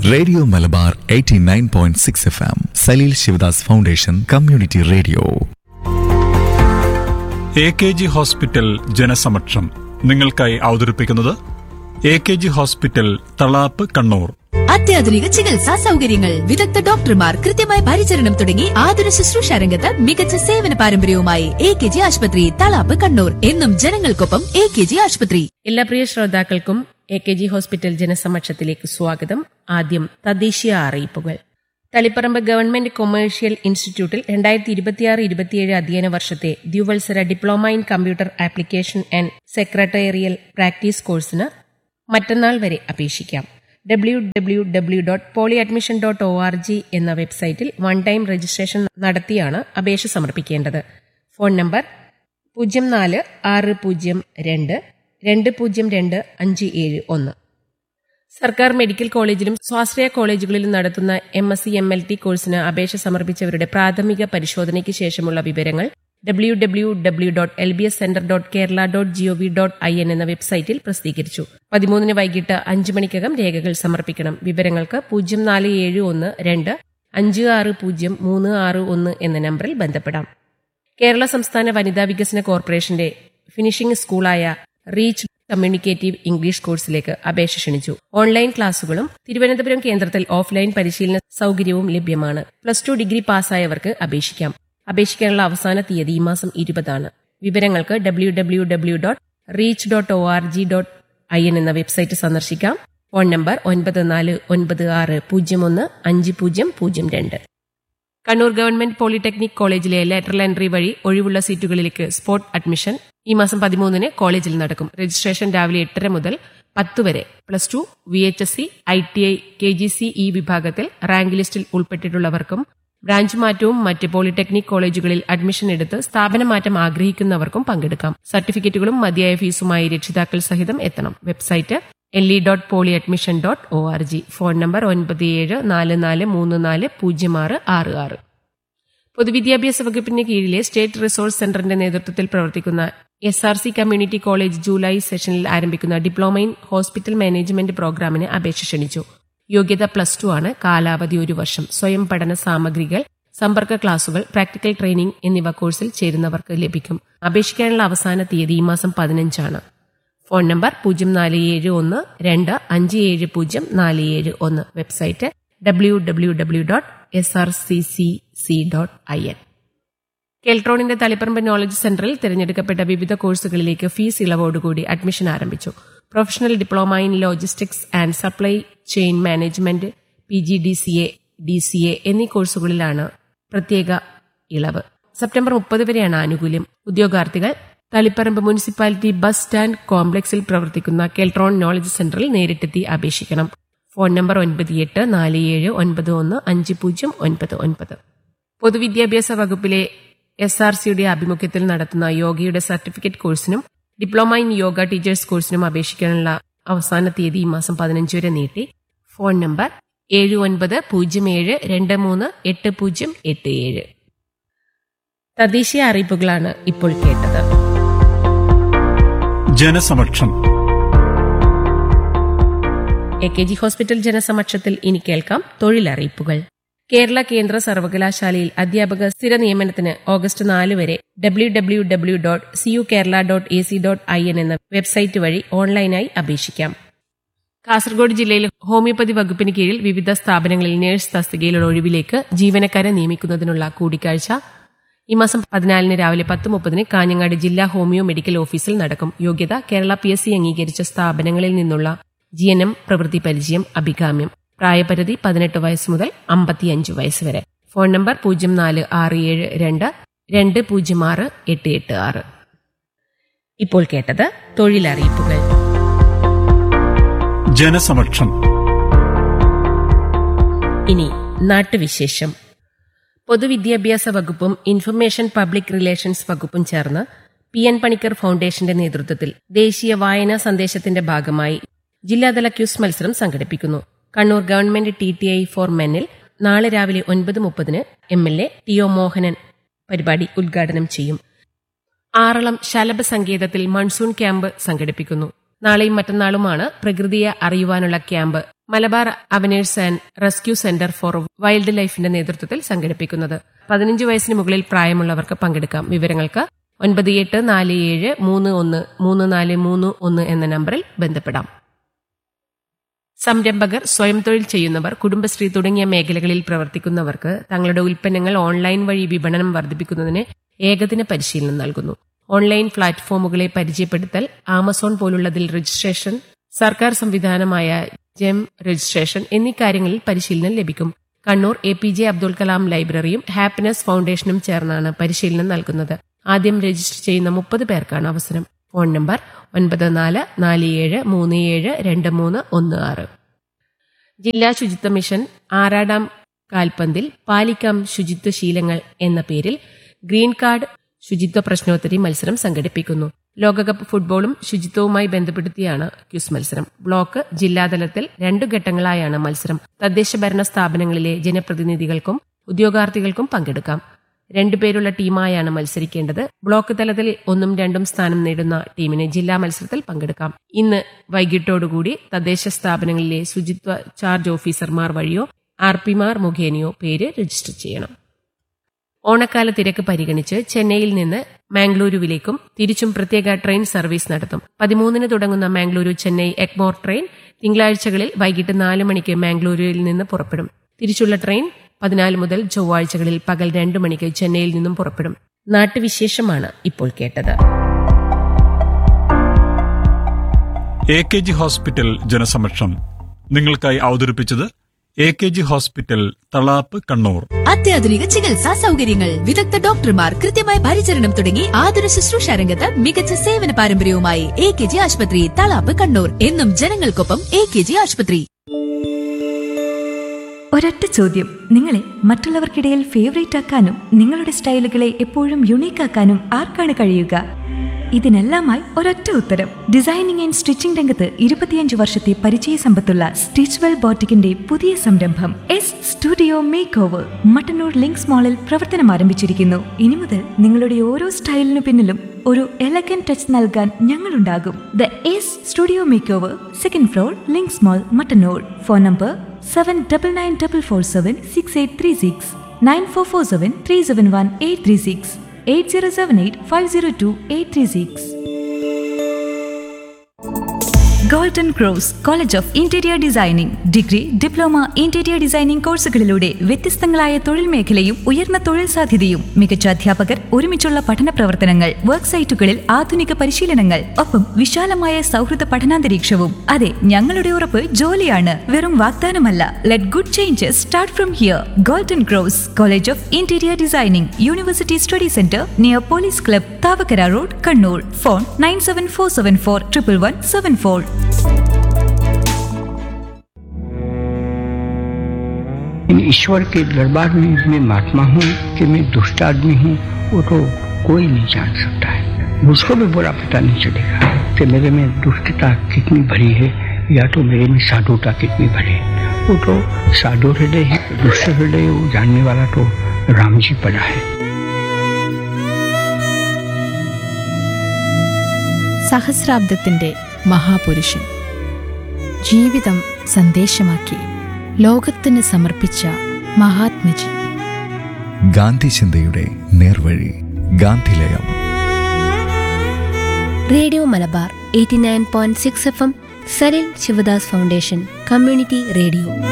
radio Malabar 89.6 F M Saleel Sivadas foundation community radio A K G hospital ജനസമക്ഷം നിങ്ങൾക്കായി അവതരിപ്പിക്കുന്നത് A K G hospital Thalap Kannur അത്യാധുനിക ചികിത്സാ സൗകര്യങ്ങൾ വിദഗ്ധ ഡോക്ടർമാർ കൃത്യമായ പരിചരണം തുടങ്ങി ആതുര ശുശ്രൂഷ രംഗത്ത് മികച്ച സേവന പാരമ്പര്യവുമായി എ കെ ജി ആശുപത്രി തളാപ്പ് കണ്ണൂർ എന്നും ജനങ്ങൾക്കൊപ്പം എ കെ ജി ആശുപത്രി എല്ലാ പ്രിയ ശ്രോതാക്കൾക്കും എ കെ ജി ഹോസ്പിറ്റൽ ജനസമക്ഷത്തിലേക്ക് സ്വാഗതം ആദ്യം തദ്ദേശീയ അറിയിപ്പുകൾ തളിപ്പറമ്പ് ഗവൺമെന്റ് കൊമേഴ്ഷ്യൽ ഇൻസ്റ്റിറ്റ്യൂട്ടിൽ രണ്ടായിരത്തി ഇരുപത്തിയാറ് ഇരുപത്തിയേഴ് അധ്യയന വർഷത്തെ ദ്വിവത്സര diploma in computer application and secretarial practice കോഴ്സിന് മറ്റന്നാൾ വരെ അപേക്ഷിക്കാം W W W dot poly admission dot O R G എന്ന വെബ്സൈറ്റിൽ വൺ ടൈം രജിസ്ട്രേഷൻ നടത്തിയാണ് അപേക്ഷ സമർപ്പിക്കേണ്ടത് ഫോൺ നമ്പർ പൂജ്യം നാല് ആറ് പൂജ്യം രണ്ട് രണ്ട് പൂജ്യം രണ്ട് അഞ്ച് ഏഴ് ഒന്ന് സർക്കാർ മെഡിക്കൽ കോളേജിലും സ്വാശ്രയ കോളേജുകളിലും നടത്തുന്ന M S C M L T കോഴ്സിന് അപേക്ഷ സമർപ്പിച്ചവരുടെ പ്രാഥമിക പരിശോധനയ്ക്ക് ശേഷമുള്ള വിവരങ്ങൾ W W W dot L B S centre dot Kerala dot GOV dot I N എന്ന വെബ്സൈറ്റിൽ പ്രസിദ്ധീകരിച്ചു പതിമൂന്നിന് വൈകിട്ട് അഞ്ച് മണിക്കകം രേഖകൾ സമർപ്പിക്കണം വിവരങ്ങൾക്ക് പൂജ്യം നാല് ഏഴ് ഒന്ന് രണ്ട് അഞ്ച് ആറ് പൂജ്യം മൂന്ന് ആറ് ഒന്ന് എന്ന നമ്പറിൽ ബന്ധപ്പെടാം കേരള സംസ്ഥാന വനിതാ വികസന കോർപ്പറേഷന്റെ ഫിനിഷിംഗ് സ്കൂളായ റീച്ച് കമ്മ്യൂണിക്കേറ്റീവ് ഇംഗ്ലീഷ് കോഴ്സിലേക്ക് അപേക്ഷ ക്ഷണിച്ചു ഓൺലൈൻ ക്ലാസുകളും തിരുവനന്തപുരം കേന്ദ്രത്തിൽ ഓഫ്ലൈൻ പരിശീലന സൗകര്യവും ലഭ്യമാണ് പ്ലസ് ടു ഡിഗ്രി പാസ്സായവർക്ക് അപേക്ഷിക്കാം അപേക്ഷിക്കാനുള്ള അവസാന തീയതി ഈ മാസം ഇരുപതാണ് വിവരങ്ങൾക്ക് W W W dot reach dot O R G dot I N എന്ന വെബ്സൈറ്റ് സന്ദർശിക്കാം ഫോൺ നമ്പർ ഒൻപത് നാല് ഒൻപത് ആറ് പൂജ്യം ഒന്ന് അഞ്ച് പൂജ്യം പൂജ്യം രണ്ട് കണ്ണൂർ ഗവൺമെന്റ് പോളിടെക്നിക് കോളേജിലെ ലാറ്ററൽ എൻട്രി വഴി ഒഴിവുള്ള സീറ്റുകളിലേക്ക് സ്പോട്ട് അഡ്മിഷൻ ഈ മാസം പതിമൂന്നിന് കോളേജിൽ നടക്കും രജിസ്ട്രേഷൻ രാവിലെ എട്ടര മുതൽ പത്ത് വരെ plus two V H S C I T I K G C E വിഭാഗത്തിൽ റാങ്ക് ലിസ്റ്റിൽ ഉൾപ്പെട്ടിട്ടുള്ളവർക്കും ബ്രാഞ്ച് മാറ്റവും മറ്റ് പോളിടെക്നിക് കോളേജുകളിൽ അഡ്മിഷൻ എടുത്ത് സ്ഥാപന മാറ്റം ആഗ്രഹിക്കുന്നവർക്കും പങ്കെടുക്കാം സർട്ടിഫിക്കറ്റുകളും മതിയായ ഫീസുമായി രക്ഷിതാക്കൾ സഹിതം എത്തണം website L E dot poly admission dot O R G phone number ഒൻപത് ഏഴ് നാല് നാല് മൂന്ന് നാല് പൂജ്യം ആറ് ആറ് ആറ് പൊതുവിദ്യാഭ്യാസ വകുപ്പിന് കീഴിലെ സ്റ്റേറ്റ് റിസോഴ്സ് സെന്ററിന്റെ നേതൃത്വത്തിൽ പ്രവർത്തിക്കുന്ന S R C community college July സെഷനിൽ ആരംഭിക്കുന്ന ഡിപ്ലോമ ഇൻ ഹോസ്പിറ്റൽ മാനേജ്മെന്റ് പ്രോഗ്രാമിന് അപേക്ഷ ക്ഷണിച്ചു യോഗ്യത പ്ലസ് ടു ആണ് കാലാവധി ഒരു വർഷം സ്വയം പഠന സാമഗ്രികൾ സമ്പർക്ക ക്ലാസുകൾ പ്രാക്ടിക്കൽ ട്രെയിനിംഗ് എന്നിവ കോഴ്സിൽ ചേരുന്നവർക്ക് ലഭിക്കും അപേക്ഷിക്കാനുള്ള അവസാന തീയതി ഈ മാസം പതിനഞ്ചാണ് ഫോൺ നമ്പർ പൂജ്യം നാല് ഏഴ് ഒന്ന് രണ്ട് അഞ്ച് ഏഴ് പൂജ്യം നാല് ഏഴ് ഒന്ന് website W W W dot S R C C C dot I N കെൽട്രോണിന്റെ തളിപ്പറമ്പ് നോളജ് സെന്ററിൽ തിരഞ്ഞെടുക്കപ്പെട്ട വിവിധ കോഴ്സുകളിലേക്ക് ഫീസ് ഇളവോടുകൂടി അഡ്മിഷൻ ആരംഭിച്ചു professional diploma in logistics and supply chain management P G D C A D C A എന്നീ കോഴ്സുകളിലാണ് പ്രത്യേക ഇളവ് സെപ്റ്റംബർ മുപ്പത് വരെയാണ് ആനുകൂല്യം ഉദ്യോഗാർത്ഥികൾ തളിപ്പറമ്പ് മുനിസിപ്പാലിറ്റി ബസ് സ്റ്റാൻഡ് കോംപ്ലക്സിൽ പ്രവർത്തിക്കുന്ന കെൽട്രോൺ നോളജ് സെന്ററിൽ നേരിട്ടെത്തി അപേക്ഷിക്കണം ഫോൺ നമ്പർ ഒൻപത് എട്ട് നാല് ഏഴ് ഒൻപത് ഒന്ന് അഞ്ച് പൂജ്യം ഒൻപത് ഒൻപത് പൊതുവിദ്യാഭ്യാസ വകുപ്പിലെ എസ് ആർ സിയുടെ ആഭിമുഖ്യത്തിൽ നടത്തുന്ന യോഗയുടെ സർട്ടിഫിക്കറ്റ് കോഴ്സിനും ഡിപ്ലോമ ഇൻ യോഗ ടീച്ചേഴ്സ് കോഴ്സിനും അപേക്ഷിക്കാനുള്ള അവസാന തീയതി ഈ മാസം പതിനഞ്ച് വരെ നീട്ടി ഫോൺ നമ്പർ ഏഴ് ഒൻപത് പൂജ്യം ഏഴ് രണ്ട് മൂന്ന് എട്ട് പൂജ്യം എട്ട് ഏഴ് തദ്ദേശീയ അറിയിപ്പുകളാണ് ഇപ്പോൾ കേട്ടത് ജനസമക്ഷം എ കെ ജി ഹോസ്പിറ്റൽ ജനസമക്ഷത്തിൽ ഇനി കേൾക്കാം തൊഴിലറിയിപ്പുകൾ കേരള കേന്ദ്ര സർവകലാശാലയിൽ അധ്യാപക സ്ഥിര നിയമനത്തിന് ഓഗസ്റ്റ് നാല് വരെ W W W dot C U Kerala dot A C dot I N എന്ന വെബ്സൈറ്റ് വഴി ഓൺലൈനായി അപേക്ഷിക്കാം കാസർഗോഡ് ജില്ലയിൽ ഹോമിയോപ്പതി വകുപ്പിന് കീഴിൽ വിവിധ സ്ഥാപനങ്ങളിൽ നഴ്സ് തസ്തികയിലുള്ള ഒഴിവിലേക്ക് ജീവനക്കാരെ നിയമിക്കുന്നതിനുള്ള കൂടിക്കാഴ്ച ഈ മാസം പതിനാലിന് രാവിലെ പത്ത് മുപ്പതിന് കാഞ്ഞങ്ങാട് ജില്ലാ ഹോമിയോ മെഡിക്കൽ ഓഫീസിൽ നടക്കും യോഗ്യത കേരള പി എസ് സി അംഗീകരിച്ച സ്ഥാപനങ്ങളിൽ നിന്നുള്ള ജി എൻ എം പ്രവൃത്തി പരിചയം അഭികാമ്യം പ്രായപരിധി പതിനെട്ട് വയസ്സ് മുതൽ അമ്പത്തിയഞ്ച് വയസ്സ് വരെ ഫോൺ നമ്പർ പൂജ്യം നാല് ആറ് ഏഴ് രണ്ട് രണ്ട് പൂജ്യം ആറ് എട്ട് എട്ട് ആറ് ഇപ്പോൾ കേട്ടത് തൊഴിലറിയിപ്പുകൾ ജനസമക്ഷം ഇനി നാട്ടുവിശേഷം പൊതുവിദ്യാഭ്യാസ വകുപ്പും ഇൻഫർമേഷൻ പബ്ലിക് റിലേഷൻസ് വകുപ്പും ചേർന്ന് പി എൻ പണിക്കർ ഫൗണ്ടേഷന്റെ നേതൃത്വത്തിൽ ദേശീയ വായനാ സന്ദേശത്തിന്റെ ഭാഗമായി ജില്ലാതല ക്യൂസ് മത്സരം സംഘടിപ്പിക്കുന്നു Kannur government T T I for മെന്നിൽ നാളെ രാവിലെ ഒൻപത് മുപ്പതിന് M L A T O Mohanan പരിപാടി ഉദ്ഘാടനം ചെയ്യും ആറളം ശലഭ സങ്കേതത്തിൽ മൺസൂൺ ക്യാമ്പ് സംഘടിപ്പിക്കുന്നു നാളെയും മറ്റന്നാളുമാണ് പ്രകൃതിയെ അറിയുവാനുള്ള ക്യാമ്പ് മലബാർ അവനേഴ്സ് and rescue centre for wild ലൈഫിന്റെ നേതൃത്വത്തിൽ സംഘടിപ്പിക്കുന്നത് പതിനഞ്ച് വയസ്സിന് മുകളിൽ പ്രായമുള്ളവർക്ക് പങ്കെടുക്കാം വിവരങ്ങൾക്ക് ഒൻപത് എട്ട് നാല് ഏഴ് മൂന്ന് ഒന്ന് മൂന്ന് നാല് മൂന്ന് ഒന്ന് എന്ന നമ്പറിൽ ബന്ധപ്പെടാം സംരംഭകർ സ്വയം തൊഴിൽ ചെയ്യുന്നവർ കുടുംബശ്രീ തുടങ്ങിയ മേഖലകളിൽ പ്രവർത്തിക്കുന്നവർക്ക് തങ്ങളുടെ ഉൽപ്പന്നങ്ങൾ ഓൺലൈൻ വഴി വിപണനം വർദ്ധിപ്പിക്കുന്നതിന് ഏകദിന പരിശീലനം നൽകുന്നു ഓൺലൈൻ പ്ലാറ്റ്ഫോമുകളെ പരിചയപ്പെടുത്തൽ ആമസോൺ പോലുള്ളതിൽ രജിസ്ട്രേഷൻ സർക്കാർ സംവിധാനമായ ജെം രജിസ്ട്രേഷൻ എന്നീ കാര്യങ്ങളിൽ പരിശീലനം ലഭിക്കും Kannur A P J Abdul Kalam ലൈബ്രറിയും ഹാപ്പിനെസ് ഫൗണ്ടേഷനും ചേർന്നാണ് പരിശീലനം നൽകുന്നത് ആദ്യം രജിസ്റ്റർ ചെയ്യുന്ന മുപ്പത് പേർക്കാണ് അവസരം ഫോൺ നമ്പർ ഒൻപത് നാല് നാല് ഏഴ് മൂന്ന് ഏഴ് രണ്ട് മൂന്ന് ഒന്ന് ആറ് ജില്ലാ ശുചിത്വ മിഷൻ ആറാടാം കാൽപന്തിൽ പാലിക്കാം ശുചിത്വ ശീലങ്ങൾ എന്ന പേരിൽ ഗ്രീൻ കാർഡ് ശുചിത്വ പ്രശ്നോത്തരി മത്സരം സംഘടിപ്പിക്കുന്നു ലോകകപ്പ് ഫുട്ബോളും ശുചിത്വവുമായി ബന്ധപ്പെടുത്തിയാണ് ക്യൂസ് മത്സരം ബ്ലോക്ക് ജില്ലാതലത്തിൽ രണ്ടു ഘട്ടങ്ങളായാണ് മത്സരം തദ്ദേശ ഭരണ സ്ഥാപനങ്ങളിലെ ജനപ്രതിനിധികൾക്കും ഉദ്യോഗാർത്ഥികൾക്കും പങ്കെടുക്കാം രണ്ടുപേരുള്ള ടീമായാണ് മത്സരിക്കേണ്ടത് ബ്ലോക്ക് തലത്തിൽ ഒന്നും രണ്ടും സ്ഥാനം നേടുന്ന ടീമിന് ജില്ലാ മത്സരത്തിൽ പങ്കെടുക്കാം ഇന്ന് വൈകിട്ടോടുകൂടി തദ്ദേശ സ്ഥാപനങ്ങളിലെ ശുചിത്വ ചാർജ് ഓഫീസർമാർ വഴിയോ ആർ പിമാർ മുഖേനയോ പേര് രജിസ്റ്റർ ചെയ്യണം ഓണക്കാല തിരക്ക് പരിഗണിച്ച് ചെന്നൈയിൽ നിന്ന് മാംഗ്ലൂരുവിലേക്കും തിരിച്ചും പ്രത്യേക ട്രെയിൻ സർവീസ് നടത്തും പതിമൂന്നിന് തുടങ്ങുന്ന മാംഗ്ലൂരു ചെന്നൈ എഗ്മോർ ട്രെയിൻ തിങ്കളാഴ്ചകളിൽ വൈകിട്ട് നാല് മണിക്ക് മാംഗ്ലൂരുവിൽ നിന്ന് പുറപ്പെടും തിരിച്ചുള്ള ട്രെയിൻ പതിനാല് മുതൽ ചൊവ്വാഴ്ചകളിൽ പകൽ രണ്ടു മണിക്ക് ചെന്നൈയിൽ നിന്നും പുറപ്പെടും നാട്ടുവിശേഷമാണ് ഇപ്പോൾ കേട്ടത് എ കെ ജി ഹോസ്പിറ്റൽ ജനസമക്ഷം നിങ്ങൾക്കായി അവതരിപ്പിച്ചത് A K G hospital Thalap Kannur അത്യാധുനിക ചികിത്സാ സൗകര്യങ്ങൾ വിദഗ്ധ ഡോക്ടർമാർ കൃത്യമായ പരിചരണം തുടങ്ങി ആതുര ശുശ്രൂഷ രംഗത്ത് മികച്ച സേവന പാരമ്പര്യവുമായി എ കെ ജി ആശുപത്രി തളാപ്പ് കണ്ണൂർ എന്നും ജനങ്ങൾക്കൊപ്പം എ കെ ജി ആശുപത്രി ഒരൊറ്റ ചോദ്യം നിങ്ങളെ മറ്റുള്ളവർക്കിടയിൽ ഫേവറേറ്റ് ആക്കാനും നിങ്ങളുടെ സ്റ്റൈലുകളെ എപ്പോഴും യുണീക്ക് ആക്കാനും ആർക്കാണ് കഴിയുക ഇതിനെല്ലാമായി ഒരൊറ്റ ഉത്തരം ഡിസൈനിങ് ആൻഡ് സ്റ്റിച്ചിംഗ് രംഗത്ത് ഇരുപത്തിയഞ്ച് വർഷത്തെ പരിചയ സമ്പത്തുള്ള സ്റ്റിച്ച്വെൽ ബോട്ടിക്കിന്റെ പുതിയ സംരംഭം S studio make over Mattannur Links മാളിൽ പ്രവർത്തനം ആരംഭിച്ചിരിക്കുന്നു ഇനി മുതൽ നിങ്ങളുടെ ഓരോ സ്റ്റൈലിനു പിന്നിലും ഒരു എലഗൻ ടച്ച് നൽകാൻ ഞങ്ങളുണ്ടാകും the S studio make over second floor Links mall Mattannur phone number seven double nine double four seven six eight three six nine four four seven three seven one eight three six eight zero seven eight five zero two eight three six golden cross college of interior designing degree diploma interior designing കോഴ്സുകളിലൂടെ വ്യത്യസ്തങ്ങളായ തൊഴിൽ മേഖലയും ഉയർന്ന തൊഴിൽ സാധ്യതയും മികച്ച അധ്യാപകർ ഒരുമിച്ചുള്ള പഠന പ്രവർത്തനങ്ങൾ വർക്ക് സൈറ്റുകളിൽ ആധുനിക പരിശീലനങ്ങൾ ഒപ്പം വിശാലമായ സൗഹൃദ പഠനാന്തരീക്ഷവും അതെ ഞങ്ങളുടെ ഉറപ്പ് ജോലിയാണ് വെറും വാഗ്ദാനമല്ല let good changes start from here golden cross college of interior designing university study centre near police club Thavakkara road Kannur phone nine seven four seven four triple one seven four इन ईश्वर के दरबार में मैं महात्मा हूँ कि मैं दुष्ट आदमी हूँ वो तो कोई नहीं जान सकता है मुझको भी बुरा पता नहीं चलेगा कि मेरे में दुष्टता कितनी भरी है या तो मेरे में साधुता कितनी भरी है वो तो साधु हृदय है दुष्ट हृदय वो जानने वाला तो राम जी पड़ा है സഹസ്രാബ്ദത്തിന്റെ മഹാപുരുഷൻ ജീവിതം സന്ദേശമാക്കി ലോകത്തിന് സമർപ്പിച്ച മഹാത്മജി ഗാന്ധി ചിന്തയുടെ നേർവഴി Gandhilayam radio Malabar eighty nine point six F M Saril Sivadas foundation community radio